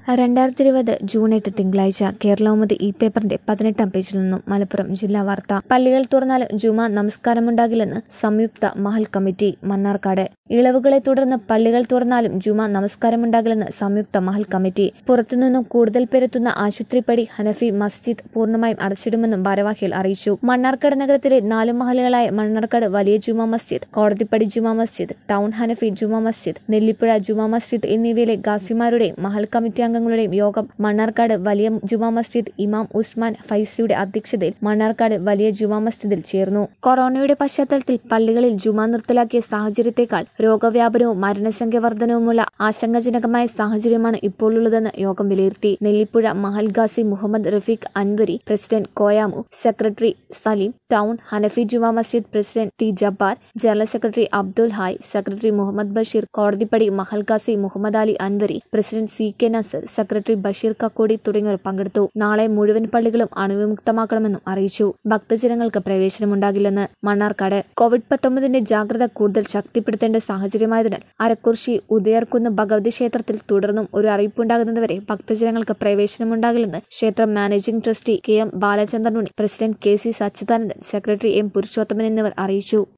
രണ്ടായിരത്തി ഇരുപത് ജൂൺ എട്ട് തിങ്കളാഴ്ച കേരളൗമതി ഈ പേപ്പറിന്റെ പതിനെട്ടാം പേജിൽ നിന്നും മലപ്പുറം ജില്ലാ വാർത്ത പള്ളികൾ തുറന്നാലും ജുമാ നമസ്കാരമുണ്ടാകില്ലെന്ന് സംയുക്ത മഹൽ കമ്മിറ്റി മണ്ണാർക്കാട് ഇളവുകളെ തുടർന്ന് പള്ളികൾ തുറന്നാലും ജുമാ നമസ്കാരമുണ്ടാകില്ലെന്ന് സംയുക്ത മഹൽ കമ്മിറ്റി പുറത്തുനിന്നും കൂടുതൽ പേരെത്തുന്ന ആശുപത്രിപ്പടി ഹനഫി മസ്ജിദ് പൂർണ്ണമായും അടച്ചിടുമെന്നും ഭാരവാഹികൾ അറിയിച്ചു മണ്ണാർക്കാട് നഗരത്തിലെ നാല് മഹലുകളായ മണ്ണാർക്കാട് വലിയ ജുമാ മസ്ജിദ് കോടതിപ്പടി ജുമാ മസ്ജിദ് ടൗൺ ഹനഫി ജുമാ മസ്ജിദ് നെല്ലിപ്പുഴ ജുമാ മസ്ജിദ് എന്നിവയിലെ ഗാസിമാരുടെയും മഹൽ കമ്മിറ്റി അംഗങ്ങളുടെയും യോഗം മണ്ണാർക്കാട് വലിയ ജുമാ മസ്ജിദ് ഇമാം ഉസ്മാൻ ഫൈസിയുടെ അധ്യക്ഷതയിൽ മണ്ണാർക്കാട് വലിയ ജുമാ മസ്ജിദിൽ ചേർന്നു കൊറോണയുടെ പശ്ചാത്തലത്തിൽ പള്ളികളിൽ ജുമാ നിർത്തലാക്കിയ സാഹചര്യത്തെക്കാൾ രോഗവ്യാപനവും മരണസംഖ്യ വർധനവുമുള്ള ആശങ്കാജനകമായ സാഹചര്യമാണ് ഇപ്പോഴുള്ളതെന്ന് യോഗം വിലയിരുത്തി നെല്ലിപ്പുഴ മഹൽ ഗാസി Muhammad Rafeeq Anwari president Koyamu secretary Saleem town Hanafi Juma Masjid president T Jabbar general secretary Abdul Hai secretary Muhammad Basheer Kodathippadi മഹൽ ഗാസി Muhammad Ali Anwari president C K Nasar secretary Basheer Kakkodi തുടങ്ങിയവർ പങ്കെടുത്തു നാളെ മുഴുവൻ പള്ളികളും അണുവിമുക്തമാക്കണമെന്നും അറിയിച്ചു ഭക്തജനങ്ങൾക്ക് പ്രവേശനമുണ്ടാകില്ലെന്ന് മണ്ണാർക്കാട് കോവിഡ് പത്തൊമ്പതിന്റെ ജാഗ്രത കൂടുതൽ ശക്തിപ്പെടുത്തേണ്ട സാഹചര്യമായതിനാൽ അരക്കുറിശി ഉദയർക്കുന്ന് ഭഗവതി ക്ഷേത്രത്തിൽ തുടർന്നും ഒരു അറിയിപ്പുണ്ടാകുന്നതുവരെ ഭക്തജനങ്ങൾക്ക് പ്രവേശനമുണ്ടാകില്ലെന്ന് ക്ഷേത്രം managing trustee K M Balachandranunni president K C Sachidanandan secretary M Purushothaman എന്നിവർ അറിയിച്ചു